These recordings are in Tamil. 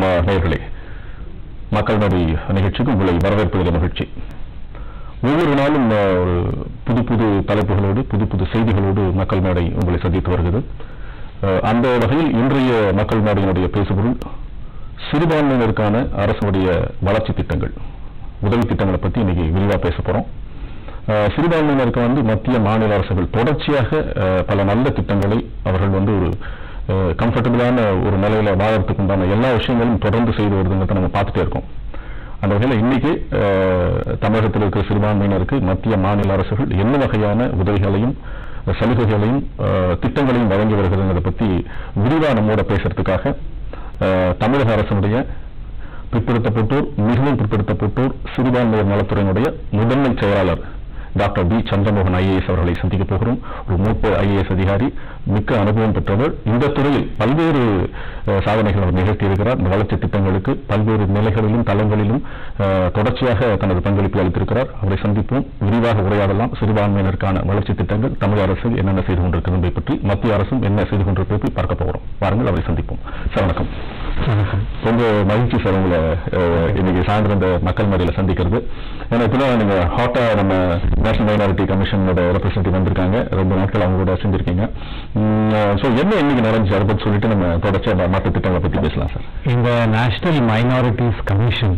அஹ், நேயர்களே மக்கள் மேடை நிகழ்ச்சிக்கு உங்களை வரவேற்பதில் மகிழ்ச்சி ஒவ்வொரு நாளும் அஹ், ஒரு புது புது தலைப்புகளோடு புது புது செய்திகளோடு மக்கள் மேடை உங்களை சந்தித்து வருகிறது அஹ், அந்த வகையில் இன்றைய மக்கள் மேடையினுடைய பேசுபொருள் சிறுபான்மையினருக்கான அரசுடைய வளர்ச்சி திட்டங்கள் உதவி திட்டங்களை பற்றி இன்னைக்கு விரிவாக பேச போறோம் அஹ், சிறுபான்மையினருக்கு வந்து மத்திய மாநில அரசுகள் தொடர்ச்சியாக அஹ், பல நல்ல திட்டங்களை அவர்கள் வந்து ஒரு கம்ஃபர்டபுளான ஒரு நிலையில வாழறதுக்கு உண்டான எல்லா விஷயங்களும் தொடர்ந்து செய்து வருதுங்கிறத நம்ம பார்த்துட்டே இருக்கோம் அந்த வகையில் இன்னைக்கு அஹ், தமிழகத்தில் இருக்கிற சிறுபான்மையினருக்கு மத்திய மாநில அரசுகள் என்ன வகையான உதவிகளையும் சலுகைகளையும் அஹ், திட்டங்களையும் வழங்கி வருகிறதுங்கிறத பத்தி விரிவா நம்மோட பேசுறதுக்காக அஹ், தமிழக அரசினுடைய பிற்படுத்தப்பட்டோர் மிகவும் பிற்படுத்தப்பட்டோர் சிறுபான்மையர் நலத்துறையினுடைய முதன்மை செயலாளர் டாக்டர் பி சந்திரமோகன் ஐஏஎஸ் அவர்களை சந்திக்க போகிறோம் ஒரு மூத்த ஐஏஎஸ் அதிகாரி மிக்க அனுபவம் பெற்றவர் இந்த துறையில் பல்வேறு அஹ், சாதனைகள் அவர் நிகழ்த்தியிருக்கிறார் இந்த வளர்ச்சி திட்டங்களுக்கு பல்வேறு நிலைகளிலும் தளங்களிலும் அஹ், தொடர்ச்சியாக தனது பங்களிப்பை அளித்திருக்கிறார் அவரை சந்திப்போம் விரிவாக உரையாடலாம் சிறுபான்மையினருக்கான வளர்ச்சி திட்டங்கள் தமிழக அரசு என்னென்ன செய்து கொண்டிருக்கிறது என்பதை பற்றி மத்திய அரசும் என்ன செய்து கொண்டிருப்பதை பற்றி பார்க்க போகிறோம் வாருங்கள் அவரை சந்திப்போம் சார் வணக்கம் ரொம்ப மகிழ்ச்சி சார் உங்களை அஹ், இன்னைக்கு சாயந்தரம் இந்த மக்கள் மேடையில சந்திக்கிறது ஏன்னா இப்பதான் நீங்க ஹாட்டா நம்ம நேஷனல் மைனாரிட்டி கமிஷனோட ரெப்ரஸன்டேட்டிவ் வந்திருக்காங்க ரொம்ப நாட்கள் அவங்க கூட செஞ்சிருக்கீங்க ஸோ என்ன இன்னைக்கு நடந்துச்சு அதை பத்தி சொல்லிட்டு நம்ம தொடர்ச்சியா மற்ற திட்டங்களை பத்தி பேசலாம் சார் இந்த national minorities commission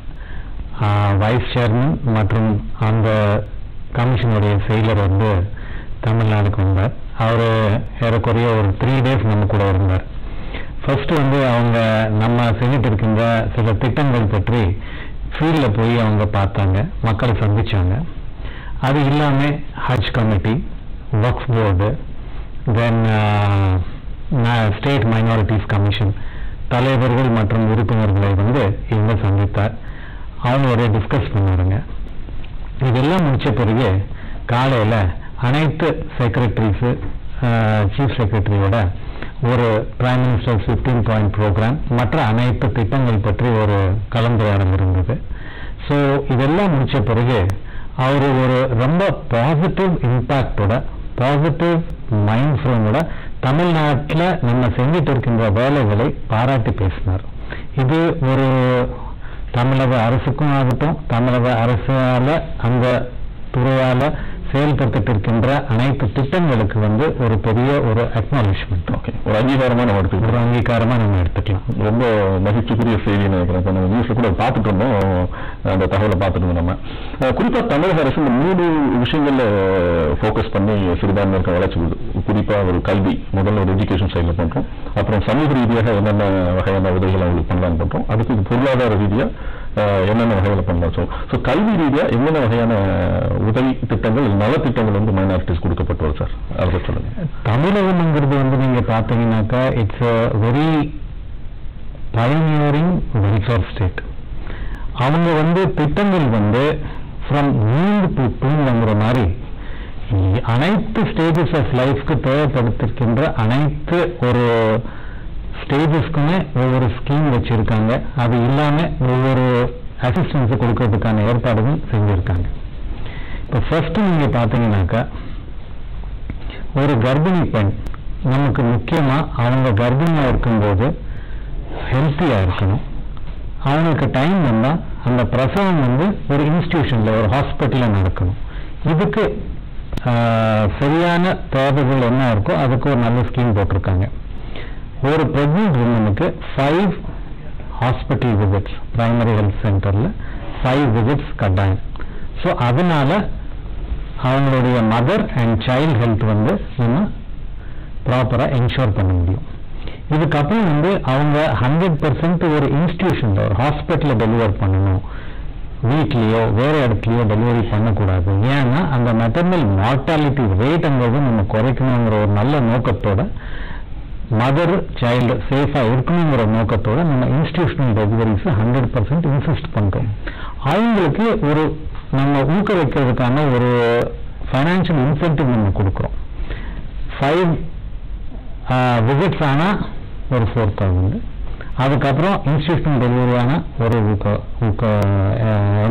vice chairman மற்றும் அந்த கமிஷனுடைய செயலர் வந்து தமிழ்நாடுக்கு வந்தார் அவர் ஏறக்குறைய ஒரு த்ரீ டேஸ் நம்ம கூட இருந்தார் ஃபர்ஸ்ட் வந்து அவங்க நம்ம செஞ்சுட்டு இருக்கின்ற சில திட்டங்கள் பற்றி ஃபீல்டில் போய் அவங்க பார்த்தாங்க மக்களை சந்திச்சாங்க அது இல்லாமல் ஹஜ் கமிட்டி ஒர்க்ஸ் board then state minorities commission தலைவர்கள் மற்றும் உறுப்பினர்களை வந்து இவங்க சந்தித்தார் அவங்களோட டிஸ்கஸ் பண்ணாருங்க இதெல்லாம் முடிச்ச பிறகு காலையில அனைத்து செக்ரட்டரிஸு சீஃப் செக்ரட்டரியோட ஒரு prime minister fifteen point programme மற்ற அனைத்து திட்டங்கள் பற்றி ஒரு கலந்துரையாடல் இருந்தது ஸோ இதெல்லாம் முடிச்ச பிறகு அவர் ஒரு ரொம்ப பாசிட்டிவ் இம்பேக்டோட பாசிட்டிவ் மைண்ட் ஃப்ரேமோட தமிழ்நாட்டில் நம்ம செஞ்சுட்டு இருக்கின்ற வேலைகளை பாராட்டி பேசினார் இது ஒரு தமிழக அரசுக்கும் ஆகட்டும் தமிழக அரசால அந்த துறையால செயல்படுத்திட்டு இருக்கின்ற அனைத்து திட்டங்களுக்கு வந்து ஒரு பெரிய ஒரு அக்னாலிஷ்மெண்ட் ஓகே ஒரு அங்கீகாரமா நம்ம ஒரு எடுத்துக்கிறோம் அங்கீகாரமா நம்ம எடுத்துக்கலாம் ரொம்ப மகிழ்ச்சிக்குரிய செய்தி நினைக்கிறேன் இப்போ நம்ம நியூஸ்ல கூட பார்த்துட்டு இருந்தோம் அந்த தகவலை பார்த்துட்டு இருந்தோம் நம்ம அஹ் குறிப்பா தமிழக அரசு இந்த மூணு விஷயங்கள்ல ஃபோக்கஸ் பண்ணி சிறுபான்மையினருக்கு வளர்ச்சி கொடுக்குது குறிப்பா ஒரு கல்வி முதல்ல ஒரு எஜுகேஷன் சைட்ல பண்றோம் அப்புறம் சமூக ரீதியாக என்னென்ன வகையான உதவிகள் அவங்களுக்கு பண்ணலாம்னு பண்றோம் அதுக்கு பொருளாதார ரீதியா அஹ், என்னென்ன வகைகளை பண்ணலாம் ஸோ ஸோ கல்வி ரீதியா என்னென்ன வகையான உதவி திட்டங்கள் நலத்திட்டங்கள் வந்து மைனாரிட்டிஸ் கொடுக்கப்பட்டு வருது சார் அதை பற்றி சொல்லுங்க தமிழகம்ங்கிறது வந்து நீங்க பாத்தீங்கன்னாக்கா it's very pioneering welfare state அவங்க வந்து திட்டங்கள் வந்து ஃப்ரம் நீண்டு டு டூங்கிற மாதிரி இ- அனைத்து ஸ்டேஜஸ் ஆஃப் லைஃப்க்கு தேவைப்படுத்திருக்கின்ற அனைத்து ஒரு ஸ்டேஜஸ்க்குமே ஒவ்வொரு ஸ்கீம் வச்சிருக்காங்க அது இல்லாம ஒவ்வொரு அசிஸ்டன்ஸ் கொடுக்கறதுக்கான ஏற்பாடுகள் செஞ்சிருக்காங்க இப்போ ஃபர்ஸ்ட் நீங்க பாத்தீங்கன்னாக்கா ஒரு கர்ப்பிணி பெண் நமக்கு முக்கியமா அவங்க கர்ப்பிணியா இருக்கும்போது ஹெல்த்தியா இருக்கணும் அவங்களுக்கு டைம் வந்தா அந்த பிரசவம் வந்து ஒரு இன்ஸ்டிடியூஷன்ல ஒரு ஹாஸ்பிட்டல்ல நடக்கணும் இதுக்கு ஆஹ், சரியான தேவைகள் என்ன இருக்கோ அதுக்கு ஒரு நல்ல ஸ்கீம் போட்டிருக்காங்க ஒரு பிரெக்னென்ட் உமனுக்கு five hospital visits primary health சென்டர்ல ஃபைவ் விசிட்ஸ் கட்டாயம் ஸோ அதனால அவங்களுடைய மதர் அண்ட் சைல்ட் ஹெல்த் வந்து நம்ம ப்ராப்பரா என்ஷூர் பண்ண முடியும் இதுக்கப்புறம் வந்து அவங்க ஹண்ட்ரட் பர்சன்ட் ஒரு இன்ஸ்டிடியூஷன்ல ஒரு ஹாஸ்பிட்டல்ல டெலிவர் பண்ணணும் வீட்லயோ வேற இடத்துலயோ டெலிவரி பண்ணக்கூடாது ஏன்னா அந்த மெட்டர்னல் மார்டாலிட்டி ரேட்ங்கிறது நம்ம குறைக்கணுங்கிற ஒரு நல்ல நோக்கத்தோட மதர் சைல்டு சேஃபா இருக்கணுங்கிற நோக்கத்தோட நம்ம institutional deliveries hundred percent insist பண்றோம் அவங்களுக்கு ஒரு நம்ம ஊக்குவிக்கிறதுக்கான ஒரு ஃபைனான்சியல் இன்சென்டிவ் நம்ம கொடுக்குறோம் ஃபைவ் விசிட்ஸ் ஆனால் ஒரு ஃபோர் தௌசண்ட் அதுக்கப்புறம் இன்ஸ்டியூஷனல் டெலிவரி ஆனால் ஒரு ஊக்க ஊக்க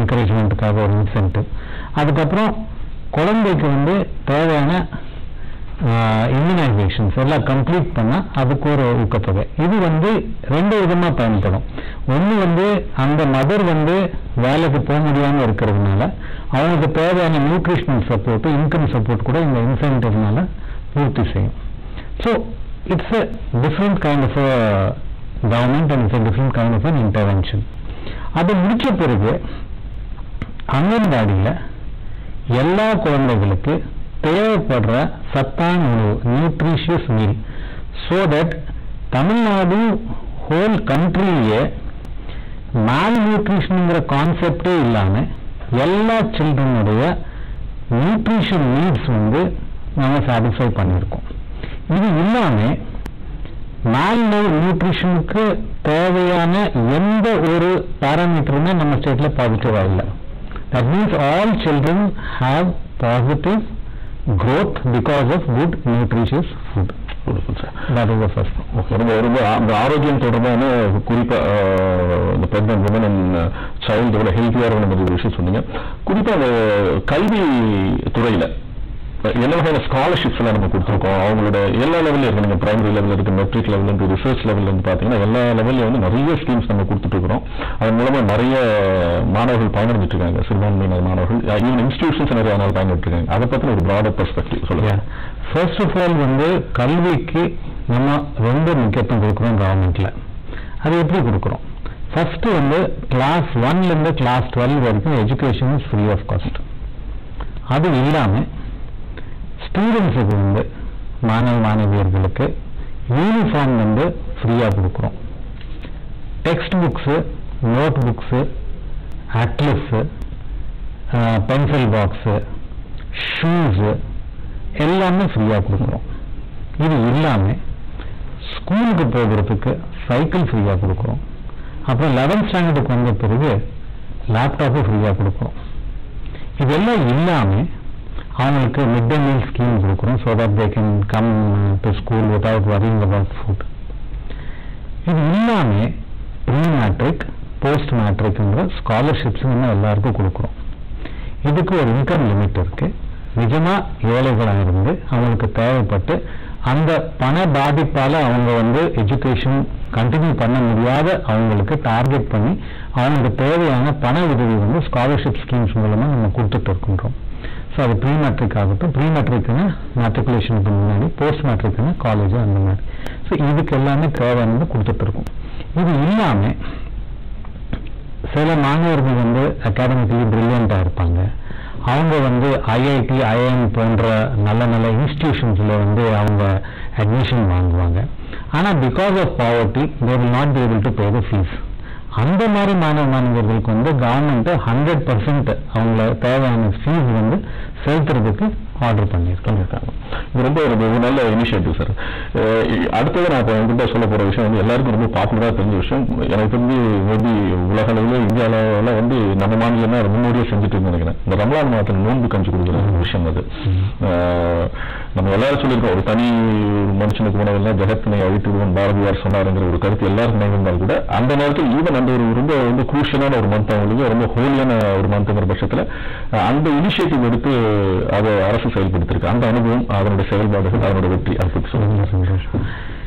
என்கரேஜ்மெண்ட்டுக்காக ஒரு இன்சென்டிவ் அதுக்கப்புறம் குழந்தைக்கு வந்து தேவையான இம்யூனைசேஷன்ஸ் எல்லாம் கம்ப்ளீட் பண்ணா அதுக்கு ஒரு ஊக்கத்தொகை இது வந்து ரெண்டு விதமா பயன்படும் ஒண்ணு வந்து அந்த மதர் வந்து வேலைக்கு போக முடியாம இருக்கிறதுனால அவங்களுக்கு தேவையான நியூட்ரிஷனல் சப்போர்ட் இன்கம் சப்போர்ட் கூட இந்த இன்சென்டிவ்னால பூர்த்தி செய்யும் so it's a different kind of government and it's a different kind of an intervention அது முடிச்ச பிறகு அங்கன்வாடியில் எல்லா குழந்தைகளுக்கு தேவைப்படுற சத்தான உணவு nutritious meal so that Tamil Nadu whole கண்ட்ரிலேயே மால் நியூட்ரிஷனுங்கிற கான்செப்டே இல்லாம எல்லா சில்ட்ரனுடைய நியூட்ரிஷன் நீட்ஸ் வந்து நம்ம சாட்டிஸ்ஃபை பண்ணியிருக்கோம் இது இல்லாம மால் நியூட்ரிஷனுக்கு தேவையான எந்த ஒரு பாராமீட்டருமே நம்ம ஸ்டேட்ல பாசிட்டிவா இல்லை that means all children have positive growth because of good nutritious food sir that is the first thing ரொம்ப ரொம்ப ஆ- இந்த ஆரோக்கியம் தொடர்பான குறிப்பா ஆஹ், இந்த பிரெக்னன்ட் உமன் அண்ட் சைல்டு எவ்வளவு ஹெல்த்தியா இருக்கணும் ஒரு விஷயம் சொன்னீங்க குறிப்பா அந்த கல்வி துறையில அஹ், என்ன வகையான ஸ்காலர்ஷிப்ஸ் எல்லாம் நம்ம கொடுத்துருக்கோம் அவங்களோட எல்லா லெவல்ல இருக்கு நீங்க பிரைமரி லெவல்ல இருக்கு மெட்ரிக் லெவல்ல இருந்து ரிசர்ச் லெவல்ல இருந்து பாத்தீங்கன்னா எல்லா லெவல்லையும் வந்து நிறைய ஸ்கீம்ஸ் நம்ம கொடுத்துட்டு இருக்கிறோம் அதன் மூலமா நிறைய மாணவர்கள் பயனடைஞ்சிட்டு இருக்காங்க சிறுபான்மையினர் மாணவர்கள் ஈவன் இன்ஸ்டிடியூஷன்ஸ் நிறைய அதனால பயன்பட்டு இருக்காங்க அதை பத்தின ஒரு ப்ராடர் பெர்ஸ்பெக்டிவ் சொல்லுங்க ஃபர்ஸ்ட் ஆஃப் ஆல் வந்து கல்விக்கு நம்ம ரொம்ப முக்கியத்துவம் கொடுக்குறோம் கவர்மெண்ட்ல அது எப்படி கொடுக்குறோம் ஃபர்ஸ்ட் வந்து கிளாஸ் ஒன்ல இருந்து கிளாஸ் டுவெல் வரைக்கும் education is free of cost அது இல்லாம ஸ்டூடெண்ட்ஸுக்கு வந்து மாணவ மாணவியர்களுக்கு யூனிஃபார்ம் வந்து ஃப்ரீயாக கொடுக்குறோம் text books note books atlas pencil box shoes எல்லாமே ஃப்ரீயாக கொடுக்குறோம் இது இல்லாமல் ஸ்கூலுக்கு போகிறதுக்கு சைக்கிள் ஃப்ரீயாக கொடுக்குறோம் அப்புறம் லெவன்த் ஸ்டாண்டர்டுக்கு வந்த பிறகு லேப்டாப்பும் ஃப்ரீயாக கொடுக்குறோம் இதெல்லாம் இல்லாமல் அவங்களுக்கு மிட் டே மீல் ஸ்கீம் கொடுக்குறோம் so that they can come to school without worrying about food இது இல்லாமல் ப்ரீ மேட்ரிக் போஸ்ட் மேட்ரிக்ங்கிற ஸ்காலர்ஷிப்ஸ் நம்ம எல்லாருக்கும் கொடுக்குறோம் இதுக்கு ஒரு இன்கம் லிமிட் இருக்கு நிஜமா ஏழைகளாக இருந்து அவங்களுக்கு தேவைப்பட்டு அந்த பண பாதிப்பால அவங்க வந்து எஜுகேஷன் கண்டினியூ பண்ண முடியாத அவங்களுக்கு டார்கெட் பண்ணி அவங்களுக்கு தேவையான பண உதவி வந்து ஸ்காலர்ஷிப் ஸ்கீம்ஸ் மூலமா நம்ம கொடுத்துட்டு இருக்கின்றோம் ஸோ அது ப்ரீ மேட்ரிக் ஆகட்டும் ப்ரீ மேட்ரிக்னு மேட்ரிகுலேஷனுக்கு முன்னாடி போஸ்ட் மேட்ரிக்னு காலேஜ் அந்த மாதிரி ஸோ இதுக்கு எல்லாமே தேவையானது கொடுத்துட்டு இருக்கோம் இது இல்லாமல் சில மாணவர்கள் வந்து அகாடமிக்கலி பிரில்லியண்டாக இருப்பாங்க அவங்க வந்து ஐஐடி ஐஐஎம் போன்ற நல்ல நல்ல இன்ஸ்டிடியூஷன்ஸில் வந்து அவங்க அட்மிஷன் வாங்குவாங்க ஆனால் because of poverty they will not be able to pay the fees அந்த மாதிரி மாணவ மாணவர்களுக்கு வந்து கவர்மெண்ட் ஹண்ட்ரட் பர்சன்ட் அவங்கள தேவையான ஃபீஸ் வந்து செலுத்துறதுக்கு ஆர்டர் பண்ணியிருக்காங்க பண்ணியிருக்காங்க இது ரொம்ப ஒரு ஒரு நல்ல இனிஷியேட்டிவ் சார் அடுத்தது நான் இப்போ உங்ககிட்ட சொல்ல போற விஷயம் வந்து எல்லாருக்கும் ரொம்ப பாப்புலராக தெரிஞ்ச விஷயம் எனக்கு தெரிஞ்சு மேபி உலக அளவில் இந்திய அளவில் வந்து நம்ம மாநிலம் தான் முன்னோடியே செஞ்சுட்டு இருக்குன்னு நினைக்கிறேன் இந்த ரமலான் மாதத்தில் நோன்பு கஞ்சி கொடுக்குற ஒரு விஷயம் அது அஹ், நம்ம எல்லாரும் சொல்லியிருக்கோம் ஒரு தனி ஒரு மனுஷனுக்கு உணவெல்லாம் ஜெகத்தினை அழித்து விடுவோம் பாரதியார் சொன்னாருங்கிற ஒரு கருத்து எல்லாருக்கும் நினைவிருந்தால் கூட அந்த நேரத்தில் ஈவன் அந்த ஒரு ரொம்ப ரொம்ப குரூஷியலான ஒரு மந்த் அவங்களுக்கு ரொம்ப ஹோலியான ஒரு மந்த்ங்கிற பட்சத்தில் அஹ், அந்த இனிஷியேட்டிவ் எடுத்து அதை அரசு செயல்படுத்திருக்கு அந்த அனுபவம் அதனுடைய செயல்பாடுகள் அதனுடைய வெற்றி அதை பற்றி சொல்லுங்க ரொம்ப சந்தோஷம்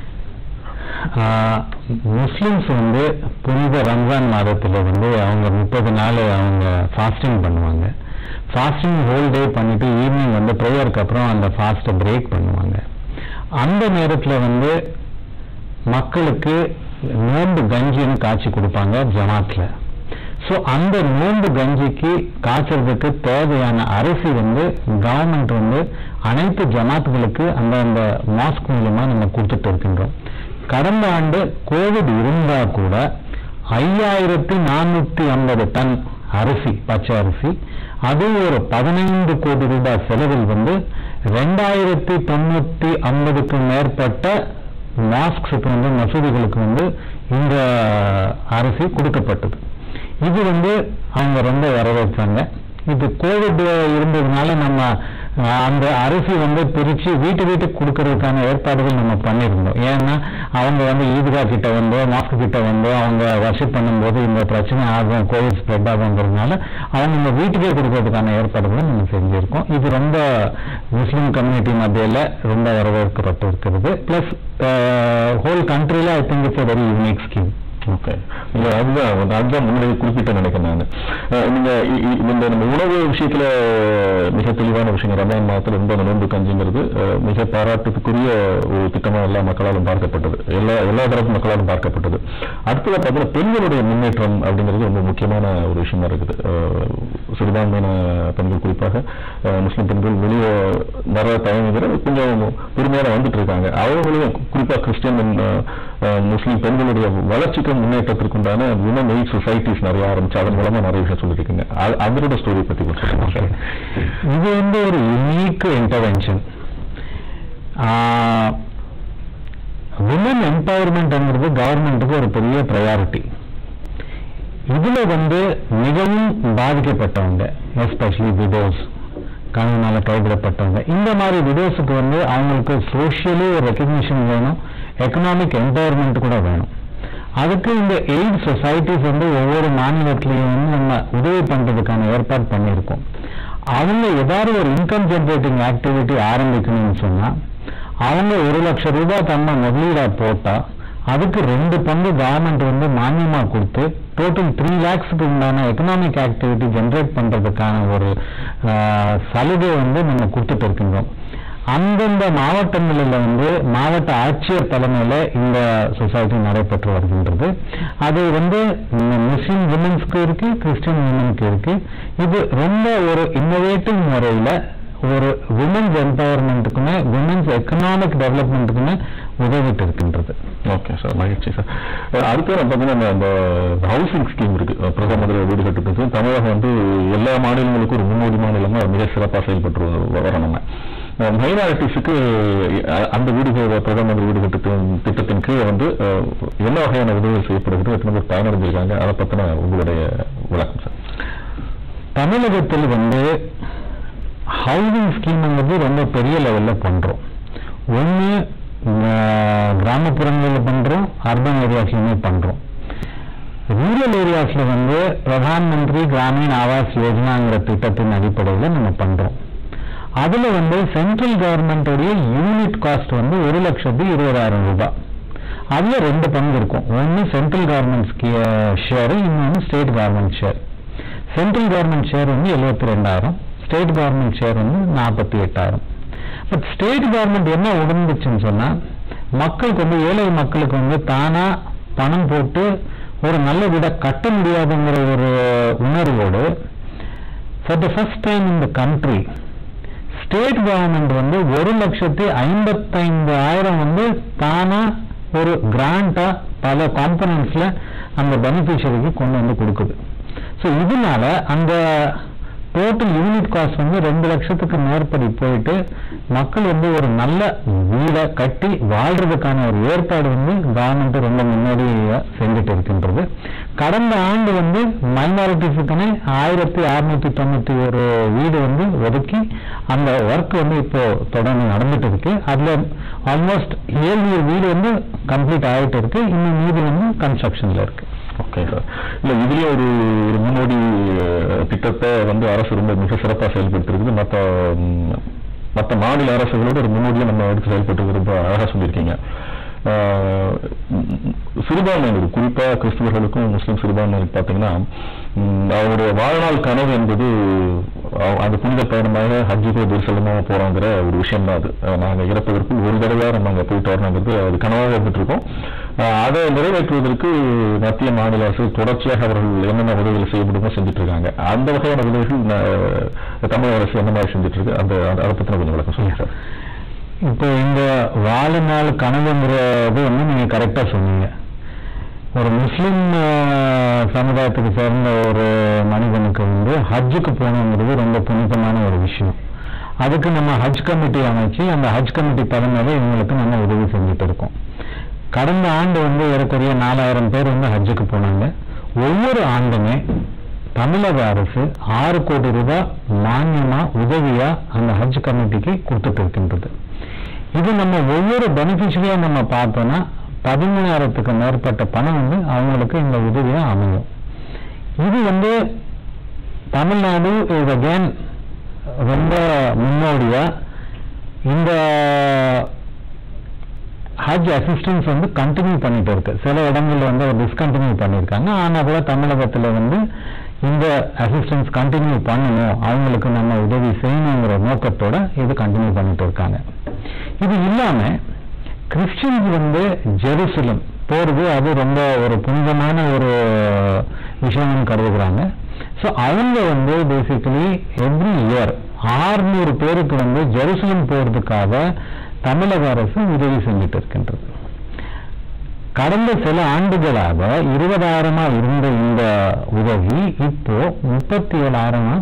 ஆஹ் முஸ்லிம்ஸ் வந்து புனித ரம்ஜான் மாதத்துல வந்து அவங்க முப்பது நாள் அவங்க ஃபாஸ்டிங் பண்ணுவாங்க ஃபாஸ்டிங் ஹோல் டே பண்ணிட்டு ஈவினிங் வந்து ப்ரேயருக்கு அப்புறம் அந்த ஃபாஸ்ட்டை பிரேக் பண்ணுவாங்க அந்த நேரத்துல வந்து மக்களுக்கு நோன்பு கஞ்சின்னு காய்ச்சி கொடுப்பாங்க ஜமாத்ல ஸோ அந்த நோன்பு கஞ்சிக்கு காய்ச்சறதுக்கு தேவையான அரிசி வந்து கவர்மெண்ட் வந்து அனைத்து ஜமாத்துகளுக்கு அந்த அந்த மாஸ்க் மூலமா நம்ம கொடுத்துட்டு இருக்கின்றோம் கடந்த ஆண்டு கோவிட் இருந்தா கூட ஐயாயிரத்தி நானூத்தி ஐம்பது டன் அரிசி பச்சை அரிசி அது ஒரு பதினைந்து கோடி ரூபாய் செலவில் வந்து ரெண்டாயிரத்தி தொண்ணூத்தி ஐம்பதுக்கு மேற்பட்ட மாஸ்க்ஸுக்கு வந்து மசூதிகளுக்கு வந்து இந்த அரிசி கொடுக்கப்பட்டது இது வந்து அவங்க ரொம்ப வரவேற்றாங்க இது கோவிட் இருந்ததுனால நம்ம அஹ், அந்த அரிசி வந்து பிரிச்சு வீட்டு வீட்டுக்கு கொடுக்கறதுக்கான ஏற்பாடுகள் நம்ம பண்ணியிருந்தோம் ஏன்னா அவங்க வந்து ஈத்கா கிட்ட வந்து மாஸ்க் கிட்ட வந்து அவங்க வர்ஷிப் பண்ணும்போது இந்த பிரச்சனை ஆகும் கோவிட் ஸ்ப்ரெட் ஆகுங்கிறதுனால அவங்க இந்த வீட்டுக்கே கொடுக்கறதுக்கான ஏற்பாடுகளை நம்ம செஞ்சிருக்கோம் இது ரொம்ப முஸ்லீம் கம்யூனிட்டி மத்தியில ரொம்ப வரவேற்கப்பட்டு இருக்கிறது பிளஸ் ஹோல் கண்ட்ரில I think it's very unique scheme okay இல்ல அதுதான் அதுதான் முன்னாடி குறிப்பிட்ட நினைக்கிறேன் நான் அஹ் நீங்க இ- இ- இந்த நம்ம உணவு விஷயத்துல மிக தெளிவான விஷயம் ரமலான் மாதத்துல ரொம்ப அந்த நோன்பு கஞ்சிங்கிறது அஹ், மிக பாராட்டுக்குரிய ஒரு திட்டமா எல்லா மக்களாலும் பார்க்கப்பட்டது எல்லா எல்லா தரப்பு மக்களாலும் பார்க்கப்பட்டது அடுத்தது பார்த்தீங்கன்னா பெண்களுடைய முன்னேற்றம் அப்படிங்கிறது ரொம்ப முக்கியமான ஒரு விஷயமா இருக்குது அஹ், சிறுபான்மையின பெண்கள் குறிப்பாக அஹ், முஸ்லிம் பெண்கள் வெளியே வர தயங்குகிற கொஞ்சம் பொறுமையாக வந்துட்டு இருக்காங்க அவங்களையும் குறிப்பா கிறிஸ்டியன் அஹ், அஹ், முஸ்லிம் பெண்களுடைய வளர்ச்சிக்கும் முன்னேற்றத்திற்குண்டான விமன் எய்ட் சொசைட்டிஸ் நிறைய ஆரம்பிச்சு அதன் மூலமா நிறைய விஷயம் சொல்லிருக்கீங்க அது- அதனோட ஸ்டோரி பத்தி கொஞ்சம் சொல்லுங்க சார் இது வந்து ஒரு யுனிக் இன்டர்வென்ஷன் விமன் எம்பவர்மெண்ட்ங்கிறது கவர்மெண்ட்டுக்கு ஒரு பெரிய ப்ரையாரிட்டி இதுல வந்து மிகவும் பாதிக்கப்பட்டவங்க எஸ்பெஷலி விடோஸ் கணவனால கைவிடப்பட்டவங்க இந்த மாதிரி விடோஸுக்கு வந்து அவங்களுக்கு சோஷியலி ஒரு ரெக்கக்னிஷன் வேணும் எக்கனாமிக் எம்பவர்மெண்ட் கூட வேணும் அதுக்கு இந்த எய்ட் சொசைட்டிஸ் வந்து ஒவ்வொரு மாநிலத்திலையும் வந்து நம்ம உதவி பண்றதுக்கான ஏற்பாடு பண்ணியிருக்கோம் அவங்க ஏதாவது ஒரு இன்கம் ஜென்ரேட்டிங் ஆக்டிவிட்டி ஆரம்பிக்கணும்னு சொன்னா அவங்க ஒரு லட்சம் ரூபாய் தன்னை முதலீடா போட்டா அதுக்கு ரெண்டு பங்கு கவர்மெண்ட் வந்து மானியமா கொடுத்து டோட்டல் த்ரீ லேக்ஸ்க்கு உண்டான எக்கனாமிக் ஆக்டிவிட்டி ஜென்ரேட் பண்றதுக்கான ஒரு ஆஹ், சலுகை வந்து நம்ம கொடுத்துட்டு இருக்கின்றோம் அந்தந்த மாவட்டங்களில் வந்து மாவட்ட ஆட்சியர் தலைமையில இந்த சொசைட்டி நடைபெற்று வருகின்றது அது வந்து ம், முஸ்லிம் விமன்ஸ்க்கு இருக்கு கிறிஸ்டியன் விமனுக்கு இருக்கு இது ரொம்ப ஒரு இன்னோவேட்டிவ் முறையில ஒரு விமன்ஸ் எம்பவர்மெண்ட்டுக்குமே விமன்ஸ் எக்கனாமிக் டெவலப்மெண்ட்டுக்குமே உதவிட்டு இருக்கின்றது ஓகே சார் மகிழ்ச்சி சார் அஹ் அடுத்து நம்ம பார்த்தீங்கன்னா அந்த ஹவுசிங் ஸ்கீம் இருக்கு அஹ் பிரதமர் வீடு கட்டுறது தமிழகம் வந்து எல்லா மாநிலங்களுக்கும் ஒரு முன்னோடி மாநிலமா மிக சிறப்பாக செயல்பட்டு வ- வரோம் நம்ம மைனாரிட்டிஸுக்கு அந்த வீடு கட்டு- பிரதமர் வீடு கட்டு திட்டத்தின் கீழே வந்து அஹ், என்ன வகையான உதவி செய்யப்படுகிறது எத்தனை பேர் பயனடைஞ்சிருக்காங்க அதை பத்தின உங்களுடைய விளக்கம் சார் தமிழகத்தில் வந்து ஹவுசிங் ஸ்கீம்ங்கிறது ரொம்ப பெரிய லெவல்ல பண்றோம் ஒன்று கிராமப்புறங்களில் பண்றோம் அர்பன் ஏரியாஸ்லையுமே பண்றோம் ரூரல் ஏரியாஸ்ல வந்து பிரதான் மந்திரி கிராமீண் ஆவாஸ் யோஜனாங்கிற திட்டத்தின் அடிப்படையில் நம்ம பண்றோம் அதுல வந்து சென்ட்ரல் கவர்மெண்டோடைய யூனிட் காஸ்ட் வந்து ஒரு லட்சத்தி இருபதாயிரம் ரூபாய் அதுல ரெண்டு பங்கு இருக்கும் ஒன்னு சென்ட்ரல் கவர்மெண்ட் ஷேர் இன்னொன்னு state government share central government share வந்து எழுபத்தி ரெண்டாயிரம் ஸ்டேட் கவர்மெண்ட் ஷேர் வந்து நாற்பத்தி எட்டாயிரம் பட் ஸ்டேட் கவர்மெண்ட் என்ன உடந்துச்சுன்னு சொன்னா மக்களுக்கு வந்து ஏழை மக்களுக்கு வந்து தானா பணம் போட்டு ஒரு நல்ல வீடை கட்ட முடியாதுங்கிற ஒரு உணர்வோடு for the first time in the country state government வந்து ஒரு லட்சத்தி ஐம்பத்தைந்து ஆயிரம் வந்து தானா ஒரு கிராண்டா பல காம்பனன்ட்ஸ்ல அந்த பெனிஃபிஷரிக்கு கொண்டு வந்து கொடுக்குது ஸோ இதனால அந்த டோட்டல் யூனிட் காஸ்ட் வந்து ரெண்டு லட்சத்துக்கு மேற்படி போயிட்டு மக்கள் வந்து ஒரு நல்ல வீடை கட்டி வாழ்றதுக்கான ஒரு ஏற்பாடு வந்து கவர்மெண்ட் ரொம்ப முன்னாடி செஞ்சுட்டு இருக்கின்றது கடந்த ஆண்டு வந்து மைனாரிட்டிஸுக்குன்னு ஆயிரத்தி அறுநூத்தி தொண்ணூத்தி ஒரு வீடு வந்து ஒதுக்கி அந்த ஒர்க் வந்து இப்போ தொடர்ந்து நடந்துட்டு இருக்கு அதுல ஆல்மோஸ்ட் ஏழு வீடு வந்து கம்ப்ளீட் ஆயிட்டு இருக்கு இன்னும் மீதி வந்து கன்ஸ்ட்ரக்ஷன்ல இருக்கு ஓகே சார் இல்ல இதுலயும் ஒரு ஒரு முன்னோடி அஹ், திட்டத்தை வந்து அரசு ரொம்ப மிக சிறப்பாக செயல்பட்டு இருக்குது மற்ற ம், மற்ற மாநில அரசுகளோட ஒரு முன்னோடியை நம்ம எடுத்து செயல்பட்டு ரொம்ப அழகா சொல்லியிருக்கீங்க ஆஹ், ம், சிறுபான்மையினர் குறிப்பா கிறிஸ்துவர்களுக்கும் முஸ்லிம் சிறுபான்மையினர் பார்த்தீங்கன்னா ம், அவருடைய வாழ்நாள் கனவு என்பது அவ- அந்த புனித பயணமாக ஹஜ்ஜுக்கோ திருசலமாக போறாங்கிற ஒரு விஷயம் தான் அது அஹ், நாங்க இறப்பதற்குள் ஒரு தடவை நம்ம அங்க போயிட்டு வரணுங்கிறது அது கனவாக இருந்துட்டு இருக்கோம் ஆஹ், அதை நிறைவேற்றுவதற்கு மத்திய மாநில அரசு தொடர்ச்சியாக அவர்கள் என்னென்ன உதவிகள் செய்யப்படுமோ செஞ்சுட்டு இருக்காங்க அந்த வகையான உதவிகள் ந- தமிழக அரசு என்ன மாதிரி செஞ்சுட்டு இருக்கு அந்த அந்த- அதை பத்தின கொஞ்சம் விளக்கம் சொல்லுங்க சார் இப்போ இந்த வாழ்நாள் கனவுங்கிறது வந்து நீங்க கரெக்டா சொன்னீங்க ஒரு முஸ்லிம் அஹ், சமுதாயத்துக்கு சேர்ந்த ஒரு மனிதனுக்கு வந்து ஹஜ்ஜுக்கு போகணுங்கிறது ரொம்ப புனிதமான ஒரு விஷயம் அதுக்கு நம்ம ஹஜ் கமிட்டி அமைச்சு அந்த ஹஜ் கமிட்டி தலைமையில இவங்களுக்கு நம்ம உதவி செஞ்சுட்டு இருக்கோம் கடந்த ஆண்டு வந்து ஏறக்குறைய நாலாயிரம் பேர் வந்து ஹஜ்ஜுக்கு போனாங்க ஒவ்வொரு ஆண்டுமே தமிழக அரசு ஆறு கோடி ரூபாய் மானியமா உதவியா அந்த ஹஜ் கமிட்டிக்கு கொடுத்துட்டு இருக்கின்றது இது நம்ம ஒவ்வொரு பெனிஃபிஷரியா நம்ம பார்த்தோம்னா பதிமூணாயிரத்துக்கு மேற்பட்ட பணம் வந்து அவங்களுக்கு இந்த உதவியா அமையும் இது வந்து தமிழ்நாடு இது அகேன் ரொம்ப முன்னோடியா இந்த ஹஜ் அசிஸ்டன்ஸ் வந்து கண்டினியூ பண்ணிட்டு இருக்கு சில இடங்கள்ல வந்து டிஸ்கண்டினியூ பண்ணியிருக்காங்க ஆனா கூட தமிழகத்துல வந்து இந்த அசிஸ்டன்ஸ் கண்டினியூ பண்ணணும் அவங்களுக்கு நம்ம உதவி செய்யணுங்கிற நோக்கத்தோட இது கண்டினியூ பண்ணிட்டு இருக்காங்க இது இல்லாம கிறிஸ்டியன்ஸ் வந்து ஜெருசலம் போறது அது ரொம்ப ஒரு புனிதமான ஒரு விஷயம்னு கருதுகிறாங்க ஸோ அவங்க வந்து பேசிக்கலி எவ்ரி இயர் ஆறுநூறு பேருக்கு வந்து ஜெருசலம் போறதுக்காக தமிழக அரசு உதவி செஞ்சுட்டு இருக்கின்றது கடந்த சில ஆண்டுகளாக இருபதாயிரமா இருந்த இந்த உதவி இப்போ முப்பத்தி ஏழாயிரமா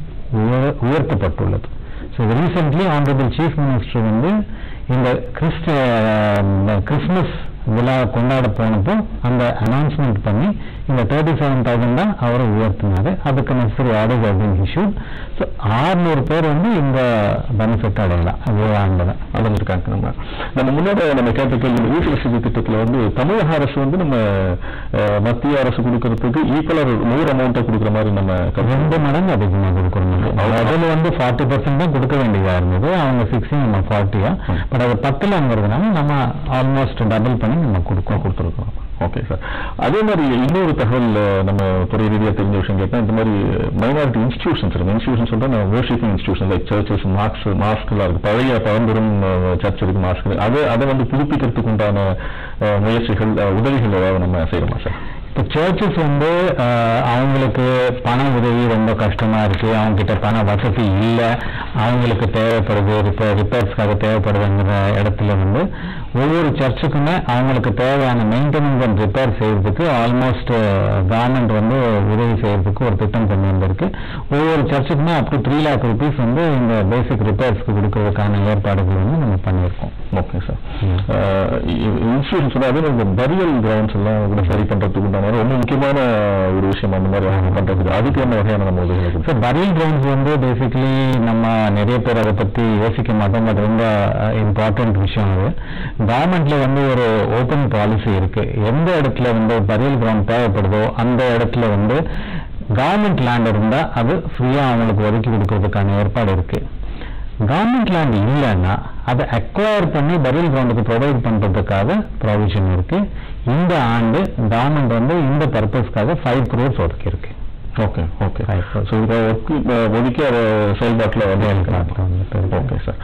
உயர்- உயர்த்தப்பட்டுள்ளது so recently honourable chief minister வந்து இந்த கிறிஸ்ட இந்த கிறிஸ்மஸ் விழா கொண்டாட போனப்போ அந்த அனௌன்ஸ்மெண்ட் பண்ணி இந்த தேர்ட்டி செவன் தௌசண்ட் தான் அவரை உயர்த்தினாரு அதுக்கு நெசசரி ஆர்டர்ஸ் அப்படின்னு இஷ்யூ ஸோ ஆறுநூறு பேர் வந்து இந்த பெனிஃபிட் அடையலாம் விழாண்டில் அடைஞ்சிருக்காங்க நம்ம நம்ம முன்னாடி நம்ம கேட்ட கேள்வி இந்த வீட்டு வசதி திட்டத்துல வந்து தமிழக அரசு வந்து நம்ம அஹ், மத்திய அரசு கொடுக்கறதுக்கு ஈக்குவலர் நூறு அமௌண்ட்டை கொடுக்குற மாதிரி நம்ம கருத்து- ரெண்டு மடங்கு அதிகமாக கொடுக்கணும் அதில் வந்து ஃபார்ட்டி பர்சன்ட் தான் கொடுக்க வேண்டியதா இருந்தது அவங்க சிக்ஸ்டி நம்ம ஃபார்ட்டியா பட் அது பத்துலங்கிறதுனால நம்ம ஆல்மோஸ்ட் டபுள் பண்ணி நம்ம கொடுக்கோம் கொடுத்துருக்கோம் ஓகே சார் அதே மாதிரி இன்னொரு தகவல் அஹ், நம்ம துறை ரீதியாக தெரிஞ்ச விஷயம் கேட்டால் இந்த மாதிரி மைனாரிட்டி இன்ஸ்டியூஷன்ஸ் இருக்கு இன்ஸ்டியூஷன் சொல்றேன் நான் வர்ஷிப்பிங் இன்ஸ்டியூஷன் லைக் சர்ச்சஸ் மார்க்ஸ் மாஸ்க்லாம் இருக்கு பழைய பழம்பெரும் சர்ச் இருக்கு மாஸ்க் அதை அதை வந்து புதுப்பிக்கிறதுக்கு உண்டான அஹ், முயற்சிகள் அஹ், உதவிகள் ஏதாவது நம்ம செய்யணுமா சார் இப்போ சர்ச்சஸ் வந்து அஹ், அவங்களுக்கு பண உதவி ரொம்ப கஷ்டமா இருக்கு அவங்க கிட்ட பண வசதி இல்லை அவங்களுக்கு தேவைப்படுது ரிப்பேர் ரிப்பேர்ஸ்க்காக தேவைப்படுதுங்கிற இடத்துல வந்து ஒவ்வொரு சர்ச்சுக்குமே அவங்களுக்கு தேவையான மெயின்டெனன்ஸ் அண்ட் ரிப்பேர் செய்யறதுக்கு ஆல்மோஸ்ட் கவர்மெண்ட் வந்து உதவி செய்யறதுக்கு ஒரு திட்டம் கொண்டு வந்திருக்கு ஒவ்வொரு சர்ச்சுக்குமே up to three lakh rupees வந்து இந்த பேசிக் ரிப்பேர்ஸ்க்கு கொடுக்கறதுக்கான ஏற்பாடுகள் வந்து நம்ம பண்ணியிருக்கோம் ஓகே சார் ம். இன்சூரன்ஸ் வந்து அதே மாதிரி பரியல் கிரவுண்ட்ஸ் எல்லாம் கூட சரி பண்றதுக்கு உண்டான ரொம்ப முக்கியமான ஒரு விஷயம் அந்த மாதிரி அவங்க பண்றதுக்கு அதுக்கு என்ன வகையான நம்ம உதவிகளை கொடுப்போம் சார் பரியல் கிரவுண்ட்ஸ் வந்து பேசிக்கலி நம்ம நிறைய பேர் அதை பத்தி யோசிக்க மாட்டோம் பட் ரொம்ப இம்பார்ட்டன்ட் விஷயம் அது கவர்மெண்ட்ல வந்து ஒரு ஓப்பன் பாலிசி இருக்கு எந்த இடத்துல வந்து பரியல் கிரவுண்ட் தேவைப்படுதோ அந்த இடத்துல வந்து கவர்மெண்ட் லேண்ட் இருந்தா அது ஃப்ரீயா அவங்களுக்கு ஒதுக்கி கொடுக்கறதுக்கான ஏற்பாடு இருக்கு கவர்மெண்ட் லேண்ட் இல்லைன்னா அதை அக்வயர் பண்ணி பரியல் கிரவுண்டுக்கு ப்ரொவைட் பண்றதுக்காக ப்ரொவிஷன் இருக்கு இந்த ஆண்டு கவர்மெண்ட் வந்து இந்த பர்பஸ்க்காக ஃபைவ் crores ஒதுக்கி இருக்கு okay okay Right, sir. So இதை ஒதுக்கி அஹ், ஒதுக்கி அதை செயல்பாட்டில் வந்து செயல்பாட்டுல வந்துட்டு இருக்கு. ஓகே சார்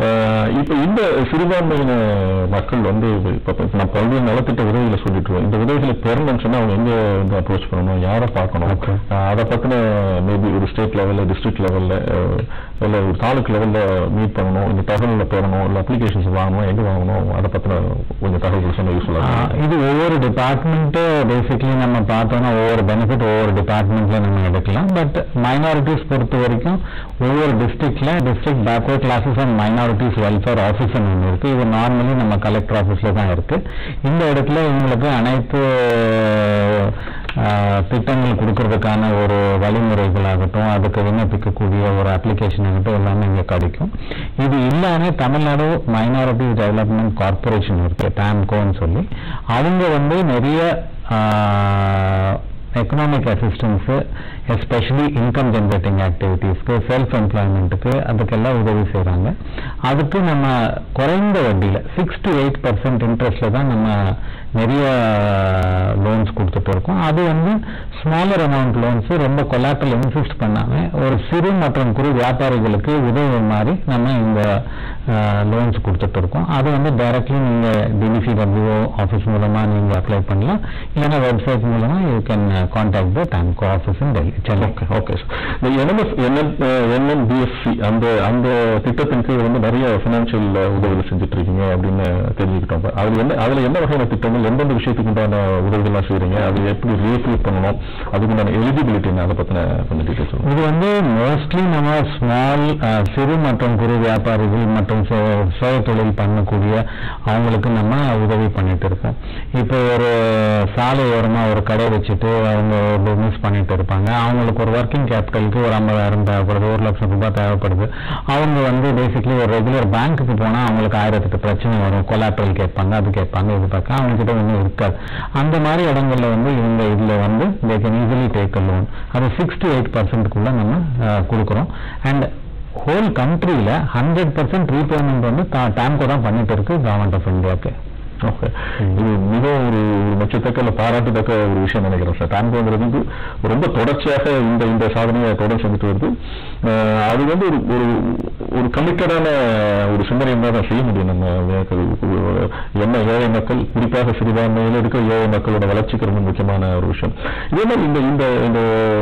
இப்போ இந்த சிறுபான்மையின மக்கள் வந்து இப்போ நான் பல்வேறு நலத்திட்ட உதவிகளை சொல்லிட்டு இருக்கோம் இந்த உதவிகளை பெறணும்னு சொன்னா அவங்க எங்க வந்து அப்ரோச் பண்ணணும் யாரை பார்க்கணும் Okay. அஹ், அதை பத்தின மேபி ஒரு ஸ்டேட் லெவல்ல டிஸ்ட்ரிக்ட் லெவல்ல இல்லை ஒரு தாலுக் லெவல்ல மீட் பண்ணணும் இந்த தகவல்களை பெறணும் இல்லை அப்ளிகேஷன்ஸ் வாங்கணும் எங்க வாங்கணும் அதை பத்தின கொஞ்சம் தகவல்கள் சொன்ன யூஸ்ஃபுல்லாக ஆஹ் இது ஒவ்வொரு டிபார்ட்மெண்ட் பேசிக்கலி நம்ம பார்த்தோம்னா ஒவ்வொரு பெனிஃபிட் ஒவ்வொரு டிபார்ட்மெண்ட்ல நம்ம எடுக்கலாம் பட் மைனாரிட்டிஸ் பொறுத்த வரைக்கும் ஒவ்வொரு டிஸ்ட்ரிக்ட்ல district backward classes and minorities welfare office ஒன்று இருக்கு இது நார்மலி நம்ம கலெக்டர் ஆஃபீஸ்ல தான் இருக்கு இந்த இடத்துல இவங்களுக்கு அனைத்து ஆஹ், திட்டங்கள் கொடுக்கறதுக்கான ஒரு வழிமுறைகளாகட்டும் அதுக்கு விண்ணப்பிக்கக்கூடிய ஒரு அப்ளிகேஷன் ஆகட்டும் எல்லாமே இங்க கிடைக்கும் இது இல்லாம தமிழ்நாடு மைனாரிட்டிஸ் டெவலப்மெண்ட் கார்பரேஷன் இருக்கு டாம்கோன்னு சொல்லி அவங்க வந்து நிறைய economic assistance especially income generating ஆக்டிவிட்டீஸ்க்கு செல்ஃப் எம்ப்ளாய்மெண்ட்டுக்கு அதுக்கெல்லாம் உதவி செய்கிறாங்க அதுக்கு நம்ம குறைந்த வட்டியில் சிக்ஸ் டு எயிட் பர்சன்ட் இன்ட்ரெஸ்ட்டில் தான் நம்ம நிறைய லோன்ஸ் கொடுத்துட்டு இருக்கோம் அது வந்து ஸ்மாலர் அமௌண்ட் லோன்ஸ் ரொம்ப கொலாட்டல் இன்சிஸ்ட் பண்ணாம ஒரு சிறு மற்றும் குறு வியாபாரிகளுக்கு உதவுற மாதிரி நம்ம இந்த லோன்ஸ் கொடுத்துட்டு இருக்கோம் அது வந்து டைரக்ட்லி நீங்க டிடிசிடபிள்யூ ஆஃபீஸ் மூலமா நீங்க அப்ளை பண்ணலாம் இல்லைன்னா வெப்சைட் மூலமா you can contact the TAMCO office in Delhi Chennai okay okay sir இந்த என்எம்எஸ் என்என் என்என்பிஎஸ்சி அந்த அந்த திட்டத்தின் கீழ் வந்து நிறைய ஃபினான்ஷியல் உதவிகள் செஞ்சுட்டு இருக்கீங்க அப்படின்னு தெரிஞ்சுக்கிட்டோம் இப்ப. அதுல என்ன அதுல என்ன வகையான திட்டங்கள் நீங்கள் எந்தெந்த விஷயத்துக்கு உண்டான உதவிகள்லாம் செய்றீங்க அது எப்படி ரீக்ரூட் பண்ணணும் அதுக்கு உண்டான எலிஜிபிலிட்டி என்ன அதை பத்தின கொஞ்சம் டீட்டெயில் சொல்லுங்க இது வந்து மோஸ்ட்லி நம்ம ஸ்மால் சிறு மற்றும் குறு வியாபாரிகள் மற்றும் சுய- சுய தொழில் பண்ணக்கூடிய அவங்களுக்கு நம்ம உதவி பண்ணிட்டு இருக்கோம் இப்போ ஒரு சாலை ஓரமா ஒரு கடை வச்சுட்டு அவங்க பிசினஸ் பண்ணிட்டு இருப்பாங்க அவங்களுக்கு ஒரு ஒர்க்கிங் கேபிட்டலுக்கு ஒரு ஐம்பதாயிரம் தேவைப்படுது ஒரு லட்சம் ரூபாய் தேவைப்படுது அவங்க வந்து பேசிக்கலி ஒரு ரெகுலர் பேங்க்குக்கு போனா அவங்களுக்கு ஆயிரத்துக்கு பிரச்சனை வரும் கொலாட்ரல் கேட்பாங்க அது கேட்பாங்க இது பார்க்க அவங்க கிட்ட ஒன்றும் இருக்காது அந்த மாதிரி இடங்கள்ல வந்து இவங்க இதுல வந்து they can easily take a loan அது சிக்ஸ் டு எயிட் பர்சன்ட்டுக்குள்ள நம்ம அஹ், கொடுக்குறோம் அண்ட் ஹோல் கண்ட்ரியில ஹண்ட்ரட் பர்சன்ட் ரீபேமெண்ட் வந்து டேம்கோ தான் பண்ணிட்டு இருக்கு கவர்மெண்ட் ஆஃப் இந்தியாவுக்கு ஓகே இது மிகவும் ஒரு ஒரு மெச்சத்தக்க இல்லை பாராட்டத்தக்க ஒரு விஷயம் நினைக்கிறேன் சார் டான்கோங்கிறது வந்து ரொம்ப தொடர்ச்சியாக இந்த இந்த சாதனையை தொடர்ந்து செஞ்சுட்டு வருது அஹ் அது வந்து ஒரு ஒரு ஒரு கமிட்டடான ஒரு சிந்தனை இருந்தால் தான் செய்ய முடியும் நம்ம அஹ் என்ன ஏழை மக்கள் குறிப்பாக சிறுபான்மையில் இருக்கிற ஏழை மக்களோட வளர்ச்சிக்கு ரொம்ப முக்கியமான ஒரு விஷயம் இதே மாதிரி இந்த இந்த இந்த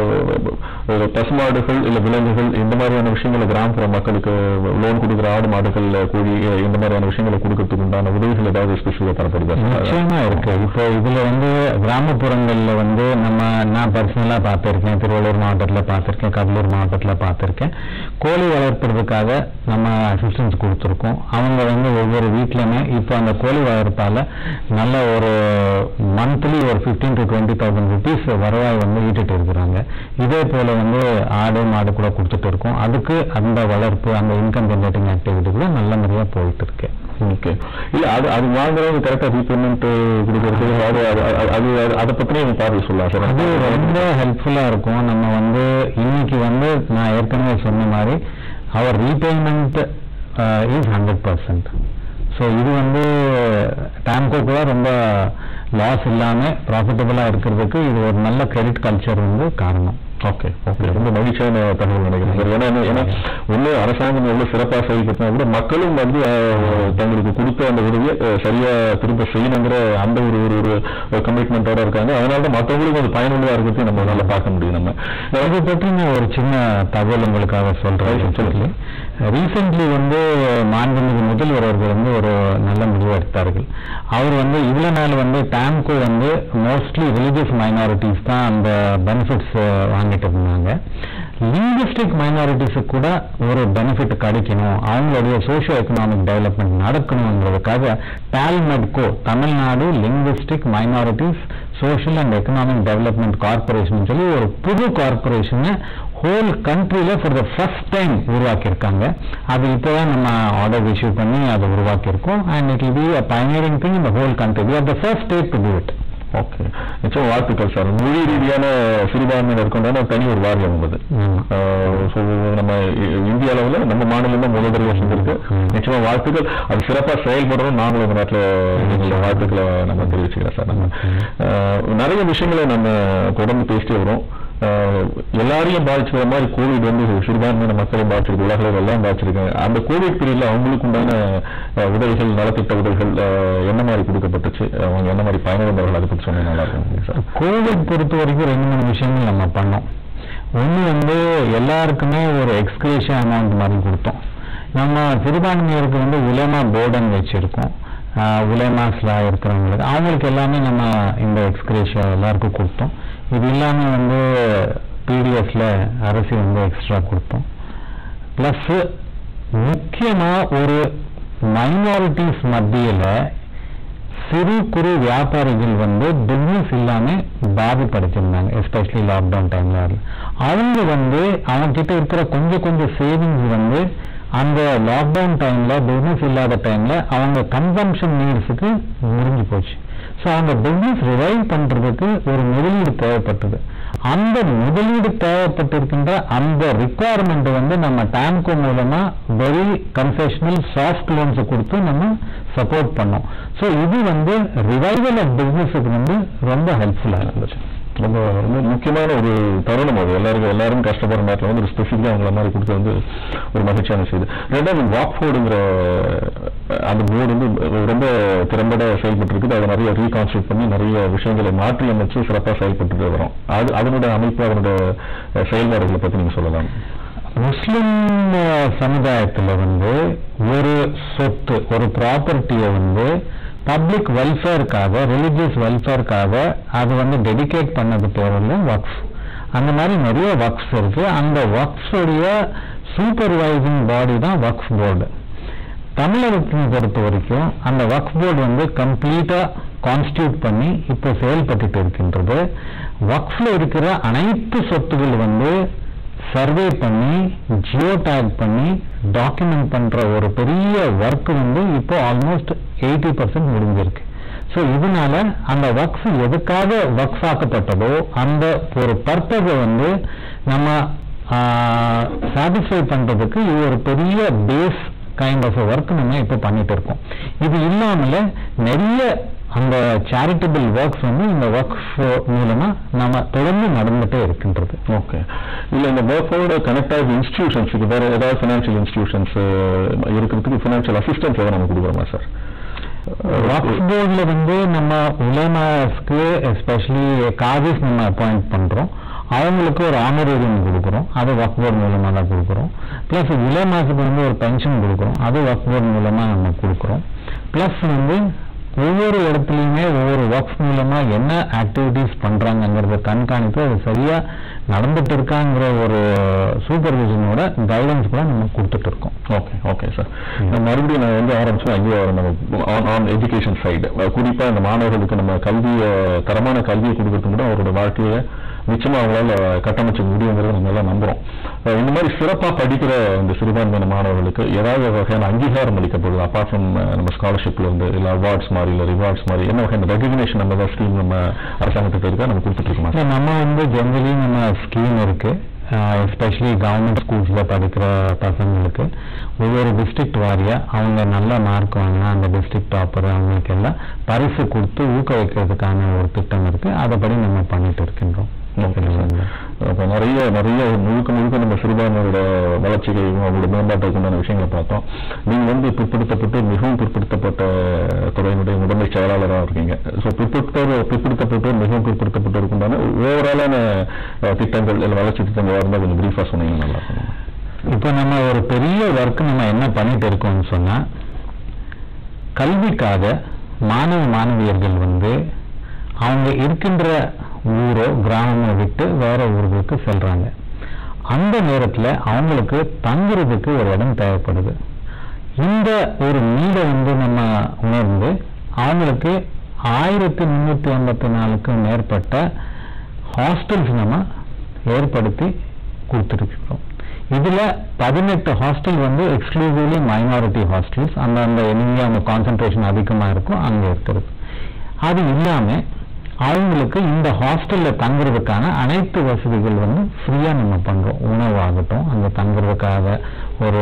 அஹ் பசுமாடுகள் இல்ல விலங்குகள் இந்த மாதிரியான விஷயங்களை கிராமப்புற மக்களுக்கு லோன் கொடுக்குற ஆடு மாடுகள் கோழி அஹ் இந்த மாதிரியான விஷயங்களை கொடுக்கறதுக்கு உண்டான உதவிகள் ஏதாவது ஸ்பெஷலாக தரப்படுதா நிச்சயமா இருக்கு இப்போ இதுல வந்து கிராமப்புறங்கள்ல வந்து நம்ம நான் பர்சனலா பார்த்திருக்கேன் திருவள்ளூர் மாவட்டத்துல பார்த்திருக்கேன் கடலூர் மாவட்டத்துல பார்த்திருக்கேன் கோழி வளர்ப்பதற்காக நம்ம அசிஸ்டன்ஸ் கொடுத்துருக்கோம் அவங்க வந்து ஒவ்வொரு வீட்லயுமே இப்போ அந்த கோழி வளர்ப்பால நல்ல ஒரு மந்த்லி ஒரு fifteen to twenty thousand rupees வருவாய் வந்து ஈட்டுட்டு இருக்கிறாங்க இதே போல வந்து ஆடு மாடு கூட கொடுத்துட்டு இருக்கோம் அதுக்கு அந்த வளர்ப்பு அந்த இன்கம் ஜென்ரேட்டிங் ஆக்டிவிட்டி கூட நல்ல முறையா போயிட்டு இருக்கு ஓகே இல்ல அது அது வாங்குறவங்க கரெக்டா ரீபேமெண்ட் கொடுக்கறது அது அது அது- அது அது- அதை பத்தினே நீங்க பார்வை சொல்லலாம் சார் அது ரொம்ப ஹெல்ப்ஃபுல்லா இருக்கும் நம்ம வந்து இன்னைக்கு வந்து நான் ஏற்கனவே சொன்ன மாதிரி அவர் repayment is hundred percent so இது வந்து டேம்கோ கூட ரொம்ப லாஸ் இல்லாம ப்ராஃபிட்டபுளா இருக்கிறதுக்கு இது ஒரு நல்ல கிரெடிட் கல்ச்சர் வந்து காரணம் ஓகே ஓகே ரொம்ப மகிழ்ச்சியான தகவல் நினைக்கிறேன் சார் ஏன்னா ஏன்னா ஒண்ணு அரசாங்கம் எவ்வளவு சிறப்பா செயல்படுத்தினா கூட மக்களும் வந்து அஹ், தங்களுக்கு கொடுத்த அந்த உதவியை அஹ், சரியா திரும்ப செய்யணுங்கிற அந்த ஒரு ஒரு ஒரு கமிட்மெண்டோட இருக்காங்க அதனால தான் மற்றவங்களுக்கும் அது பயனுள்ளதா இருக்கிறது நம்ம நல்லா பார்க்க முடியும் நம்ம இதை பற்றி நான் ஒரு சின்ன தகவல் உங்களுக்காக சொல்றேன் சொல்லுங்க. ரீசெண்ட்லி வந்து மாண்புமிகு முதல்வர் அவர்கள் வந்து ஒரு நல்ல முடிவு எடுத்தார்கள் அவர் வந்து இவ்வளவு நாள் வந்து டாம்கோ வந்து மோஸ்ட்லி ரிலிஜியஸ் மைனாரிட்டிஸ் தான் அந்த பெனிஃபிட்ஸ் வாங்கிட்டு இருந்தாங்க லிங்குஸ்டிக் மைனாரிட்டிஸுக்கு கூட ஒரு பெனிஃபிட் கிடைக்கணும் அவங்களுடைய சோஷியோ எக்கனாமிக் டெவலப்மெண்ட் நடக்கணுங்கிறதுக்காக TALMEDCO Tamil Nadu linguistic minorities social and economic development corporation சொல்லி ஒரு புது கார்பரேஷனை ஹோல் கண்ட்ரியில ஃபார் த ஃபர்ஸ்ட் டைம் உருவாக்கியிருக்காங்க அது இப்போதான் நம்ம ஆர்டர் இஷ்யூ பண்ணி அதை உருவாக்கியிருக்கோம் and it will be a pioneering thing இந்த whole country we are the first state to do it okay நிச்சயம் வாழ்த்துக்கள் சார் மொழி ரீதியான சிறுபான்மையினர் இருக்கின்றன தனி ஒரு வாரியம் உள்ளது ஸோ நம்ம இ- இந்திய அளவுல நம்ம மாநிலம் தான் முதல் தடவை செஞ்சிருக்கு ம். நிச்சயமா வாழ்த்துக்கள் அது சிறப்பா செயல்படணும் நாங்களும் இந்த நேரத்தில் எங்களோட வாழ்த்துக்களை நம்ம தெரிவிச்சுக்கிறோம் சார் நம்ம அஹ், நிறைய விஷயங்களை நம்ம தொடர்ந்து பேசிட்டே வரோம் அஹ், எல்லாரையும் பாதிச்சுக்கிற மாதிரி கோவிட் வந்து சிறுபான்மையின மக்களையும் பாதிச்சிருக்கு உலகில் எல்லாம் பாதிச்சிருக்காங்க அந்த கோவிட் பீரியட்ல அவங்களுக்கு உண்டான அஹ், உதவிகள் நலத்திட்ட உதவிகள் அஹ், என்ன மாதிரி கொடுக்கப்பட்டுச்சு அவங்க என்ன மாதிரி பயனடைந்தவர்கள் அதை பற்றி சொன்னா நல்லா இருக்கும் சார் கோவிட் பொறுத்த வரைக்கும் ரெண்டு மூணு விஷயங்கள் நம்ம பண்ணோம் ஒன்று வந்து எல்லாருக்குமே ஒரு எக்ஸ்கிரேஷன் அமௌண்ட் மாதிரி கொடுத்தோம் நம்ம சிறுபான்மையருக்கு வந்து உலமா போர்டன் வச்சிருக்கோம் உலமாஸ்ல இருக்கிறவங்களுக்கு அவங்களுக்கு எல்லாமே நம்ம இந்த எக்ஸ்கிரேஷன் எல்லாருக்கும் கொடுத்தோம் இது இல்லாமல் வந்து பிடிஎஸ்ல அரசு வந்து எக்ஸ்ட்ரா கொடுத்தோம் ப்ளஸ் முக்கியமா ஒரு மைனாரிட்டிஸ் மத்தியில சிறு குறு வியாபாரிகள் வந்து பிசினஸ் இல்லாம பாதிப்படைச்சிருந்தாங்க எஸ்பெஷலி லாக்டவுன் டைம்ல அவங்க வந்து அவங்க கிட்ட இருக்கிற கொஞ்சம் கொஞ்சம் சேவிங்ஸ் வந்து அந்த லாக்டவுன் டைம்ல பிசினஸ் இல்லாத டைம்ல அவங்க கன்சம்ஷன் நீட்ஸுக்கு முடிஞ்சு போச்சு ஸோ அந்த பிசினஸ் ரிவைவ் பண்றதுக்கு ஒரு முதலீடு தேவைப்பட்டது அந்த முதலீடு தேவைப்பட்டிருக்கின்ற அந்த ரிக்குவயர்மெண்ட் வந்து நம்ம டாம்கோ மூலமா வெரி கன்செஷனல் சாஃப்ட் லோன்ஸ் கொடுத்து நம்ம சப்போர்ட் பண்ணோம் ஸோ இது வந்து ரிவைவல் ஆஃப் பிசினஸுக்கு வந்து ரொம்ப ஹெல்ப்ஃபுல்லா இருந்துச்சு ரொம்ப ரொம்ப முக்கியமான ஒரு தருணம் அது எல்லாருக்கும் எல்லாரும் கஷ்டப்படுற நேரத்தில் வந்து ஒரு ஸ்பெசிஃபிக்காக அவங்கள மாதிரி கொடுத்து வந்து ஒரு மகிழ்ச்சியான செய்தி ரெண்டாவது வாக் ஃபோர்டுங்கிற அந்த போர்டு வந்து ரொம்ப திறம்பட செயல்பட்டு இருக்குது அதை நிறைய ரீகான்ஸ்ட்ரக்ட் பண்ணி நிறைய விஷயங்களை மாற்றி அமைச்சு சிறப்பாக செயல்பட்டு வரோம் அது அதனுடைய அமைப்பு அதனுடைய அஹ், செயல்பாடுகளை பற்றி நீங்கள் சொல்லலாம் முஸ்லிம் அஹ், சமுதாயத்துல வந்து ஒரு சொத்து ஒரு ப்ராப்பர்ட்டியை வந்து பப்ளிக் வெல்ஃபேருக்காக ரிலிஜியஸ் வெல்ஃபேருக்காக அது வந்து டெடிகேட் பண்ணது பேர் வந்து வக்ஃப் அந்த மாதிரி நிறைய வக்ஃப்ஸ் இருக்கு அந்த வக்ஃப்ஸ் உடைய சூப்பர்வைசிங் பாடி தான் வக்ஃப் போர்டு தமிழகத்தை பொறுத்த வரைக்கும் அந்த வக்ஃப் போர்டு வந்து கம்ப்ளீட்டா கான்ஸ்டியூட் பண்ணி இப்போ செயல்பட்டுட்டு இருக்கின்றது வக்ஃப்ல இருக்கிற அனைத்து சொத்துகள் வந்து சர்வே பண்ணி ஜியோ டேக் பண்ணி டாக்குமெண்ட் பண்ற ஒரு பெரிய ஒர்க் வந்து இப்போ ஆல்மோஸ்ட் எயிட்டி பர்சன்ட் முடிஞ்சிருக்கு ஸோ இதனால அந்த ஒர்க்ஸ் எதுக்காக ஒர்க்ஸ் ஆக்கப்பட்டதோ அந்த ஒரு பர்பஸை வந்து நம்ம சாட்டிஸ்ஃபை பண்றதுக்கு இது ஒரு பெரிய பேஸ் கைண்ட் ஆஃப் ஒர்க் நம்ம இப்போ பண்ணிட்டு இருக்கோம் இது இல்லாமல நிறைய அந்த சேரிட்டபிள் ஒர்க்ஸ் வந்து இந்த ஒர்க் மூலமா நம்ம தொடர்ந்து நடந்துட்டே இருக்கின்றது ஓகே இல்ல இந்த ஒர்க்கோட கனெக்ட் ஆகிற இன்ஸ்டிடியூஷன்ஸுக்கு வேற ஏதாவது ஃபினான்ஷியல் இன்ஸ்டிடியூஷன்ஸ் இருக்கிறதுக்கு ஃபினான்ஷியல் அசிஸ்டன்ஸ் ஏதாவது நம்ம கொடுக்குறோமா சார் வக்ஃப் போர்டுல வந்து நம்ம உலமாஸ்க்கு எஸ்பெஷலி காதிஸ் நம்ம அப்பாயிண்ட் பண்றோம் அவங்களுக்கு ஒரு ஆனரேரியம் கொடுக்குறோம் அது வக்ஃப் போர்டு மூலமா தான் கொடுக்குறோம் பிளஸ் உலமாஸுக்கு வந்து ஒரு பென்ஷன் கொடுக்குறோம் அது வக்ஃப் போர்டு மூலமா நம்ம கொடுக்குறோம் பிளஸ் வந்து ஒவ்வொரு இடத்துலையுமே ஒவ்வொரு ஒர்க்ஸ் மூலமா என்ன ஆக்டிவிட்டிஸ் பண்றாங்கங்கிறத கண்காணித்து அது சரியா நடந்துட்டு இருக்காங்கிற ஒரு சூப்பர்விஷனோட கைடன்ஸ் கூட நம்ம கொடுத்துட்டு இருக்கோம் ஓகே ஓகே சார் மறுபடியும் நான் வந்து ஆரம்பிச்சோம் அங்கேயே வரோம் நம்ம ஆன் எஜுகேஷன் சைடு குறிப்பா இந்த மாணவர்களுக்கு நம்ம கல்வியை தரமான கல்வியை கொடுக்கறது கூட அவரோட வாழ்க்கையை நிச்சயமா அவங்களால கட்டமைச்சுக்க முடியுங்கிறத நம்ம எல்லாம் நம்புறோம் அஹ் இந்த மாதிரி சிறப்பா படிக்கிற இந்த சிறுபான்மையின மாணவர்களுக்கு ஏதாவது வகையான அங்கீகாரம் அளிக்கப்படுது அப்பார்ட் ஃப்ரம் நம்ம ஸ்காலர்ஷிப்ல இருந்து இல்ல அவார்ட்ஸ் மாதிரி இல்ல ரிவார்ட்ஸ் மாதிரி என்ன வகையான ரெகக்னேஷன் நம்ம ஏதாவது ஸ்கீம் நம்ம அரசாங்கத்துக்கு இருக்கா நம்ம கொடுத்துட்டு இருக்கோமா இல்ல, நம்ம வந்து ஜெனரலி நம்ம ஸ்கீம் இருக்கு எஸ்பெஷலி கவர்மெண்ட் ஸ்கூல்ஸ்ல படிக்கிற பசங்களுக்கு ஒவ்வொரு டிஸ்ட்ரிக்ட் வாரியா அவங்க நல்ல மார்க் வாங்கினா அந்த டிஸ்ட்ரிக்ட் டாப்பர் அவங்களுக்கு எல்லாம் பரிசு கொடுத்து ஊக்குவிக்கிறதுக்கான ஒரு திட்டம் இருக்கு அதைப்படி நம்ம பண்ணிட்டு இருக்கின்றோம் ஓகே சார் அப்போ நிறைய நிறைய முழுக்க முழுக்க நம்ம சிறுபான்மையோட வளர்ச்சிகையும் அவங்களோட மேம்பாட்டுக்கு உண்டான விஷயங்களை பார்த்தோம் நீங்க வந்து பிற்படுத்தப்பட்டு மிகவும் பிற்படுத்தப்பட்ட துறையினுடைய முதன்மை செயலாளராக இருக்கீங்க ஸோ பிற்படுத்த பிற்படுத்தப்பட்டோர் மிகவும் பிற்படுத்தப்பட்டோருக்கு உண்டான ஓவராலான திட்டங்கள் இல்லை வளர்ச்சி திட்டங்கள் இருந்தால் கொஞ்சம் பிரீஃபாக சொன்னீங்க நல்லா இருக்கும் இப்போ நம்ம ஒரு பெரிய ஒர்க் நம்ம என்ன பண்ணிட்டு இருக்கோம்னு சொன்னா கல்விக்காக மாணவ மாணவியர்கள் வந்து அவங்க இருக்கின்ற ஊரோ கிராமமோ விட்டு வேற ஊர்களுக்கு செல்றாங்க அந்த நேரத்துல அவங்களுக்கு தங்குறதுக்கு ஒரு இடம் தேவைப்படுது இந்த ஒரு நீடை வந்து நம்ம உணர்ந்து அவங்களுக்கு ஆயிரத்தி முன்னூத்தி ஐம்பத்தி நாலுக்கும் மேற்பட்ட ஹாஸ்டல்ஸ் நம்ம ஏற்படுத்தி கொடுத்துருக்கிறோம் இதுல பதினெட்டு ஹாஸ்டல் வந்து எக்ஸ்க்ளூசிவ்லி மைனாரிட்டி ஹாஸ்டல்ஸ் அந்த அந்த எங்க அவங்க கான்சென்ட்ரேஷன் அதிகமா இருக்கும் அங்க இருக்கிறது அது இல்லாம அவங்களுக்கு இந்த ஹாஸ்டல்ல தங்குறதுக்கான அனைத்து வசதிகள் வந்து ஃப்ரீயா நம்ம பண்றோம் உணவு ஆகட்டும் அங்க தங்குறதுக்காக ஒரு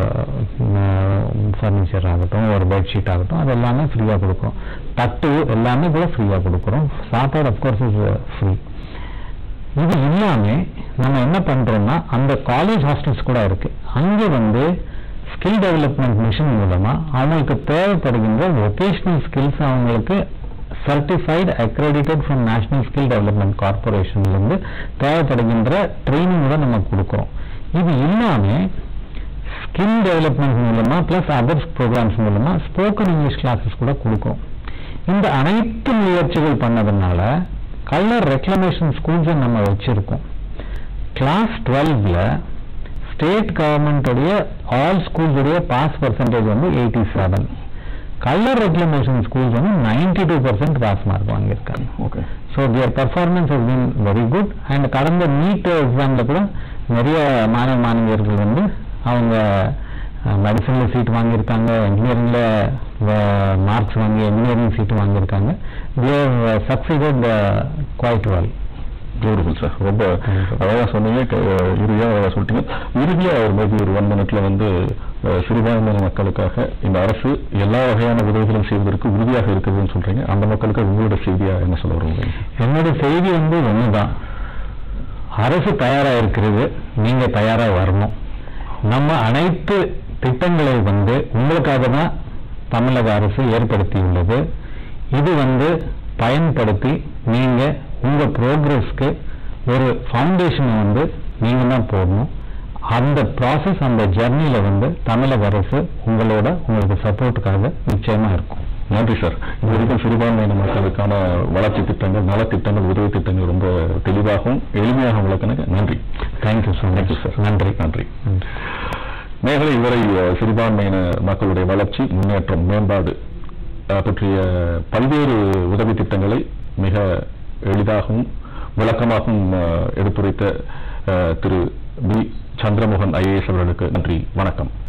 ஃபர்னிச்சர் ஆகட்டும் ஒரு பெட்ஷீட் ஆகட்டும் அது எல்லாமே ஃப்ரீயா கொடுக்குறோம் தட்டு எல்லாமே கூட ஃப்ரீயா கொடுக்குறோம் சாப்பாடு அப்கோர்ஸ் இஸ் ஃப்ரீ இது இல்லாம நம்ம என்ன பண்றோம்னா அந்த காலேஜ் ஹாஸ்டல்ஸ் கூட இருக்கு அங்க வந்து ஸ்கில் டெவலப்மெண்ட் மிஷன் மூலமா அவங்களுக்கு தேவைப்படுகின்ற வொகேஷனல் ஸ்கில்ஸ் அவங்களுக்கு certified accredited from national skill development கார்பரேஷன்ல இருந்து தேவைப்படுகின்ற ட்ரைனிங் கூட நம்ம கொடுக்குறோம் இது இல்லாம ஸ்கில் டெவலப்மெண்ட் மூலமா பிளஸ் அதர்ஸ் ப்ரோக்ராம்ஸ் மூலமா ஸ்போக்கன் இங்கிலீஷ் கிளாஸஸ் கூட கொடுக்குறோம் இந்த அனைத்து முயற்சிகள் பண்ணதுனால கலர் ரெக்ளமேஷன் ஸ்கூல்ஸை நம்ம வச்சிருக்கோம் கிளாஸ் டுவெல்வ்ல ஸ்டேட் கவர்மெண்ட்டுடைய ஆல் ஸ்கூல்ஸுடைய பாஸ் பர்சன்டேஜ் வந்து எயிட்டி செவன் கலர் ரெக்ளமேஷன் ஸ்கூல்ஸ் வந்து ninety two percent pass mark வாங்கியிருக்காங்க okay so their performance has been very good and கடந்த நீட் எக்ஸாமில் கூட நிறைய மாணவ மாணவியர்கள் வந்து அவங்க மெடிசனில் சீட் வாங்கியிருக்காங்க இன்ஜினியரிங்கில் மார்க்ஸ் வாங்கி இன்ஜினியரிங் சீட் வாங்கியிருக்காங்க they're succeeded quite well beautiful sir ரொம்ப அழகா சொன்னீங்க க- இறுதியா அழகா சொல்லிட்டீங்க இறுதியா ஒரு மேபி ஒரு ஒன் மினிட்ல வந்து அஹ், சிறுபான்மையின மக்களுக்காக இந்த அரசு எல்லா வகையான உதவிகளும் செய்வதற்கு உறுதியாக இருக்குதுன்னு சொல்றீங்க அந்த மக்களுக்கு உங்களோட செய்தியா என்ன சொல்ல வருவீங்க என்னோட செய்தி வந்து ஒண்ணுதான் அரசு தயாரா இருக்கிறது நீங்க தயாரா வரணும் நம்ம அனைத்து திட்டங்களை வந்து உங்களுக்காக தான் தமிழக அரசு ஏற்படுத்தியுள்ளது இது வந்து பயன்படுத்தி நீங்க உங்க ப்ரோக்ரஸ்க்கு ஒரு ஃபவுண்டேஷனை வந்து நீங்க தான் போடணும் அந்த ப்ராசஸ் அந்த ஜர்னியில வந்து தமிழக அரசு உங்களோட உங்களுக்கு சப்போர்ட்டுக்காக நிச்சயமா இருக்கும் நன்றி சார் இது வரைக்கும் சிறுபான்மையின மக்களுக்கான வளர்ச்சி திட்டங்கள் நலத்திட்டங்கள் உதவி திட்டங்கள் ரொம்ப தெளிவாகவும் எளிமையாக விளக்குனது நன்றி தேங்க்யூ ஸோ மச் சார் நன்றி நன்றி நன்றி மேகலை இதுவரை அஹ், சிறுபான்மையின மக்களுடைய வளர்ச்சி முன்னேற்றம் மேம்பாடு அஹ், பற்றிய பல்வேறு உதவி திட்டங்களை மிக எளிதாகவும் விளக்கமாகவும் அஹ், எடுத்துரைத்த அஹ், திரு பி சந்திரமோகன் ஐஏஎஸ் அவர்களுக்கு நன்றி வணக்கம்